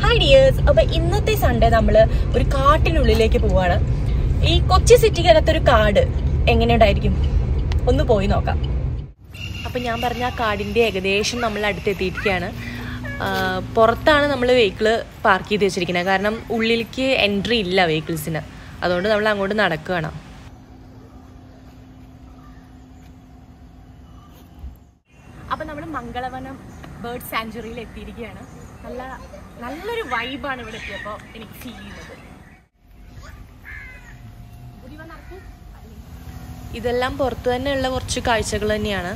hi dears അപ്പൊ ഇന്നത്തെ Sunday നമ്മള് ഒരു കാട്ടിനുള്ളിലേക്ക് പോവാണ് ഈ കൊച്ചി സിറ്റിക്കകത്ത് ഒരു കാട് എങ്ങനെയുണ്ടായിരിക്കും ഒന്ന് പോയി നോക്കാം അപ്പൊ ഞാൻ പറഞ്ഞ ആ കാടിന്റെ ഏകദേശം നമ്മൾ അടുത്തെത്തിയിരിക്കുകയാണ് ആ, പുറത്താണ് നമ്മൾ വെഹിക്കിള് പാർക്ക് ചെയ്ത് വെച്ചിരിക്കുന്നത് കാരണം ഉള്ളിലേക്ക് എൻട്രി ഇല്ല വെഹിക്കിൾസിന് അതുകൊണ്ട് നമ്മൾ അങ്ങോട്ട് നടക്കുകയാണ് അപ്പൊ നമ്മൾ മംഗളവനം ബേർഡ് സാഞ്ചുറിയിൽ എത്തിയിരിക്കുകയാണ് നല്ല നല്ലൊരു വൈബാണ് ഇവിടെ എത്തിയപ്പോ എനിക്ക് ഫീൽ ചെയ്യുന്നത് ഇതെല്ലാം പുറത്തു തന്നെയുള്ള കുറച്ച് കാഴ്ചകൾ തന്നെയാണ്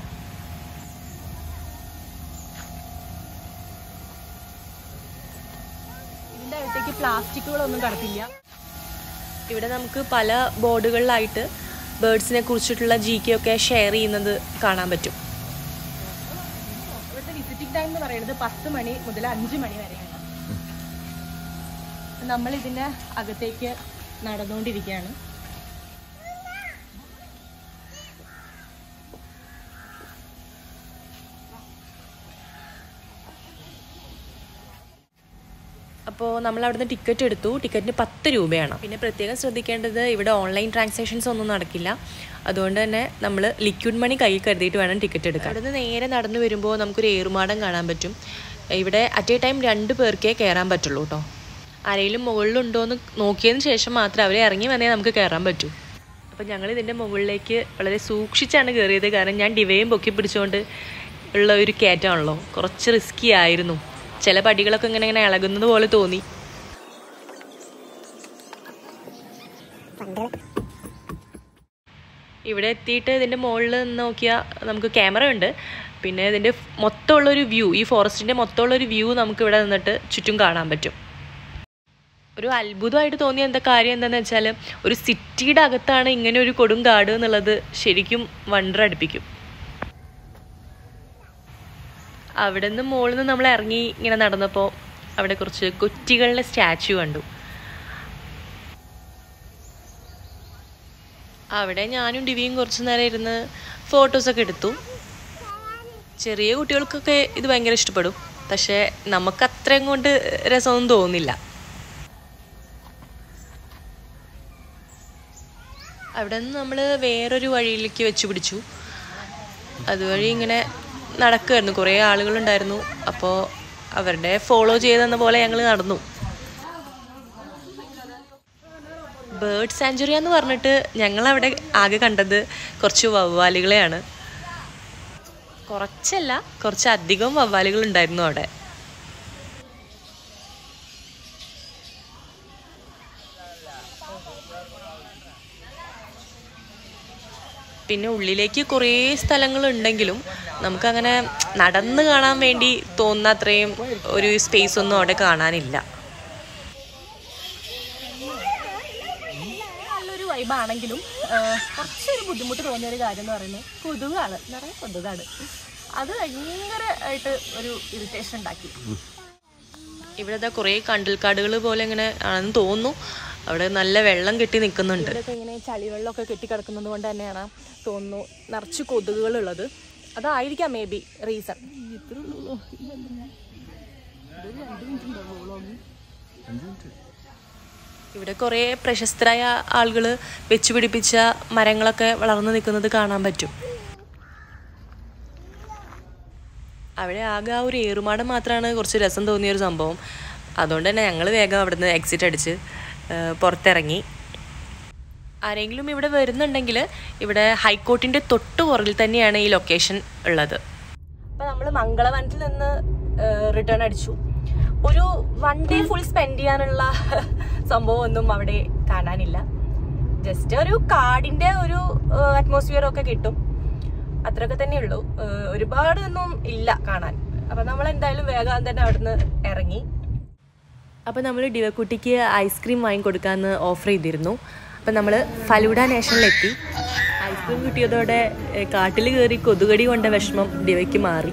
ഇതിന്റെ അടുത്തേക്ക് പ്ലാസ്റ്റിക്കുകളൊന്നും കടത്തില്ല ഇവിടെ നമുക്ക് പല ബോർഡുകളിലായിട്ട് ബേർഡ്സിനെ കുറിച്ചിട്ടുള്ള ജി കെ ഒക്കെ ഷെയർ ചെയ്യുന്നത് കാണാൻ പറ്റും ഇവിടുത്തെ വിസിറ്റിംഗ് ടൈം എന്ന് പറയുന്നത് പത്ത് മണി മുതൽ അഞ്ച് മണി വരെയാണ് നമ്മൾ ഇതിന്റെ അകത്തേക്ക് നടന്നുകൊണ്ടിരിക്കുകയാണ് അപ്പോൾ നമ്മൾ അവിടുന്ന് ടിക്കറ്റ് എടുത്തു ടിക്കറ്റിന് പത്ത് രൂപയാണ് പിന്നെ പ്രത്യേകം ശ്രദ്ധിക്കേണ്ടത് ഇവിടെ ഓൺലൈൻ ട്രാൻസാക്ഷൻസ് ഒന്നും നടക്കില്ല അതുകൊണ്ട് തന്നെ നമ്മൾ ലിക്വിഡ് മണി കയ്യിൽ കരുതിയിട്ട് വേണം ടിക്കറ്റ് എടുക്കാൻ അവിടുന്ന് നേരെ നടന്നു വരുമ്പോൾ നമുക്കൊരു ഏറുമാടം കാണാൻ പറ്റും ഇവിടെ അറ്റ് എ ടൈം രണ്ട് പേർക്കേ കയറാൻ പറ്റുള്ളൂ കേട്ടോ ആരെങ്കിലും മുകളിലുണ്ടോ എന്ന് നോക്കിയതിന് ശേഷം മാത്രമേ അവരെ ഇറങ്ങി വന്നേ നമുക്ക് കയറാൻ പറ്റൂ അപ്പോൾ ഞങ്ങൾ ഇതിൻ്റെ മുകളിലേക്ക് വളരെ സൂക്ഷിച്ചാണ് കയറിയത് കാരണം ഞാൻ ഡിവയും പൊക്കി പിടിച്ചുകൊണ്ട് ഉള്ള ഒരു കയറ്റമാണല്ലോ കുറച്ച് റിസ്കി ആയിരുന്നു ചില പടികളൊക്കെ ഇങ്ങനെ ഇങ്ങനെ ഇളകുന്നത് പോലെ തോന്നി ഇവിടെ എത്തിയിട്ട് ഇതിൻ്റെ മുകളിൽ നിന്ന് നോക്കിയാൽ നമുക്ക് ക്യാമറ ഉണ്ട് പിന്നെ ഇതിൻ്റെ മൊത്തമുള്ളൊരു വ്യൂ ഈ ഫോറസ്റ്റിൻ്റെ മൊത്തമുള്ളൊരു വ്യൂ നമുക്ക് ഇവിടെ നിന്നിട്ട് ചുറ്റും കാണാൻ പറ്റും ഒരു അത്ഭുതമായിട്ട് തോന്നിയ എന്താ കാര്യം എന്താണെന്ന് വെച്ചാൽ ഒരു സിറ്റിയുടെ അകത്താണ് ഇങ്ങനെ ഒരു കൊടുങ്കാട് എന്നുള്ളത് ശരിക്കും വണ്ടർ അടുപ്പിക്കും അവിടെ നിന്ന് മുകളിൽ നിന്ന് നമ്മൾ ഇറങ്ങി ഇങ്ങനെ നടന്നപ്പോൾ അവിടെ കുറച്ച് കുറ്റികളുടെ സ്റ്റാച്ചു കണ്ടു അവിടെ ഞാനും ഡിവിയും കുറച്ച് നേരം ഇരുന്ന് ഫോട്ടോസൊക്കെ എടുത്തു ചെറിയ കുട്ടികൾക്കൊക്കെ ഇത് ഭയങ്കര ഇഷ്ടപ്പെടും പക്ഷേ നമുക്ക് അത്രയും കൊണ്ട് രസമൊന്നും തോന്നില്ല അവിടെ നിന്ന് നമ്മൾ വേറൊരു വഴിയിലേക്ക് വെച്ച് പിടിച്ചു അതുവഴി ഇങ്ങനെ നടക്കുമായിരുന്നു കുറേ ആളുകളുണ്ടായിരുന്നു അപ്പോൾ അവരുടെ ഫോളോ ചെയ്തെന്ന പോലെ ഞങ്ങൾ നടന്നു ബേർഡ് സാഞ്ചുറി എന്ന് പറഞ്ഞിട്ട് ഞങ്ങൾ അവിടെ ആകെ കണ്ടത് കുറച്ച് വവ്വാലുകളെയാണ് കുറച്ചല്ല കുറച്ച് അധികം വവ്വാലുകൾ ഉണ്ടായിരുന്നു അവിടെ പിന്നെ ഉള്ളിലേക്ക് കുറേ സ്ഥലങ്ങളുണ്ടെങ്കിലും നമുക്കങ്ങനെ നടന്ന് കാണാൻ വേണ്ടി തോന്നുന്ന അത്രയും ഒരു സ്പേസ് ഒന്നും അവിടെ കാണാനില്ല നല്ലൊരു വൈബാണെങ്കിലും കുറച്ചൊരു ബുദ്ധിമുട്ട് തോന്നിയ ഒരു കാര്യം എന്ന് പറയുന്നത് കൊതുകാണ് നിറയെ കൊതുകാണ് അത് ഭയങ്കര ആയിട്ട് ഒരു ഇറിറ്റേഷൻ ഉണ്ടാക്കി ഇവിടെ കുറേ കണ്ടൽക്കാടുകൾ പോലെ ഇങ്ങനെ ആണെന്ന് തോന്നുന്നു അവിടെ നല്ല വെള്ളം കെട്ടി നിൽക്കുന്നുണ്ട് ഇവിടെയൊക്കെ ഇങ്ങനെ ചളിവെള്ളമൊക്കെ കെട്ടി കിടക്കുന്നത് കൊണ്ട് തന്നെയാണ് തോന്നുന്നു നിറച്ച് കൊതുകുകൾ ഉള്ളത് അതായിരിക്കാം മേ ബി റീസൺ ഇവിടെ കുറേ പ്രശസ്തരായ ആളുകൾ വെച്ചുപിടിപ്പിച്ച മരങ്ങളൊക്കെ വളർന്നു നിൽക്കുന്നത് കാണാൻ പറ്റും അവിടെ ആകെ ആ ഒരു ഏറുമാടം മാത്രമാണ് കുറച്ച് രസം തോന്നിയ ഒരു സംഭവം അതുകൊണ്ട് തന്നെ ഞങ്ങൾ വേഗം അവിടുന്ന് എക്സിറ്റ് അടിച്ച് ആ, പുറത്തിറങ്ങി ആരെങ്കിലും ഇവിടെ വരുന്നുണ്ടെങ്കിൽ ഇവിടെ ഹൈക്കോർട്ടിൻ്റെ തൊട്ട് പുറകിൽ തന്നെയാണ് ഈ ലൊക്കേഷൻ ഉള്ളത് അപ്പോൾ നമ്മൾ മംഗളവനത്തിൽ നിന്ന് റിട്ടേൺ അടിച്ചു ഒരു വൺ ഡേ ഫുൾ സ്പെൻഡ് ചെയ്യാനുള്ള സംഭവം ഒന്നും അവിടെ കാണാനില്ല ജസ്റ്റ് ഒരു കാടിന്റെ ഒരു അറ്റ്മോസ്ഫിയർ ഒക്കെ കിട്ടും അത്രയൊക്കെ തന്നെ ഉള്ളൂ ഏഹ് ഒരുപാട് ഒന്നും ഇല്ല കാണാൻ അപ്പൊ നമ്മൾ എന്തായാലും വേഗം തന്നെ അവിടുന്ന് ഇറങ്ങി അപ്പോൾ നമ്മൾ ഡിവക്കുട്ടിക്ക് ഐസ്ക്രീം വാങ്ങിക്കൊടുക്കാമെന്ന് ഓഫർ ചെയ്തിരുന്നു അപ്പം നമ്മൾ ഫലൂഡ നാഷണലിലെത്തി ഐസ്ക്രീം കിട്ടിയതോടെ കാട്ടിൽ കയറി കൊതുകടി കൊണ്ട വിഷമം ദിവയ്ക്ക് മാറി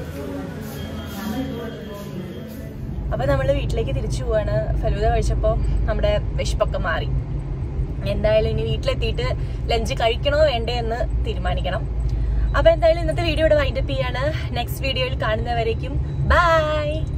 അപ്പോൾ നമ്മൾ വീട്ടിലേക്ക് തിരിച്ചു പോവാണ് ഫലൂദ കഴിച്ചപ്പോൾ നമ്മുടെ വിശപ്പൊക്കെ മാറി എന്തായാലും ഇനി വീട്ടിലെത്തിയിട്ട് ലഞ്ച് കഴിക്കണോ വേണ്ടേ എന്ന് തീരുമാനിക്കണം അപ്പോൾ എന്തായാലും ഇന്നത്തെ വീഡിയോ ഇവിടെ വൈൻഡപ്പ് ചെയ്യാണ് നെക്സ്റ്റ് വീഡിയോയിൽ കാണുന്നവരേക്കും ബൈ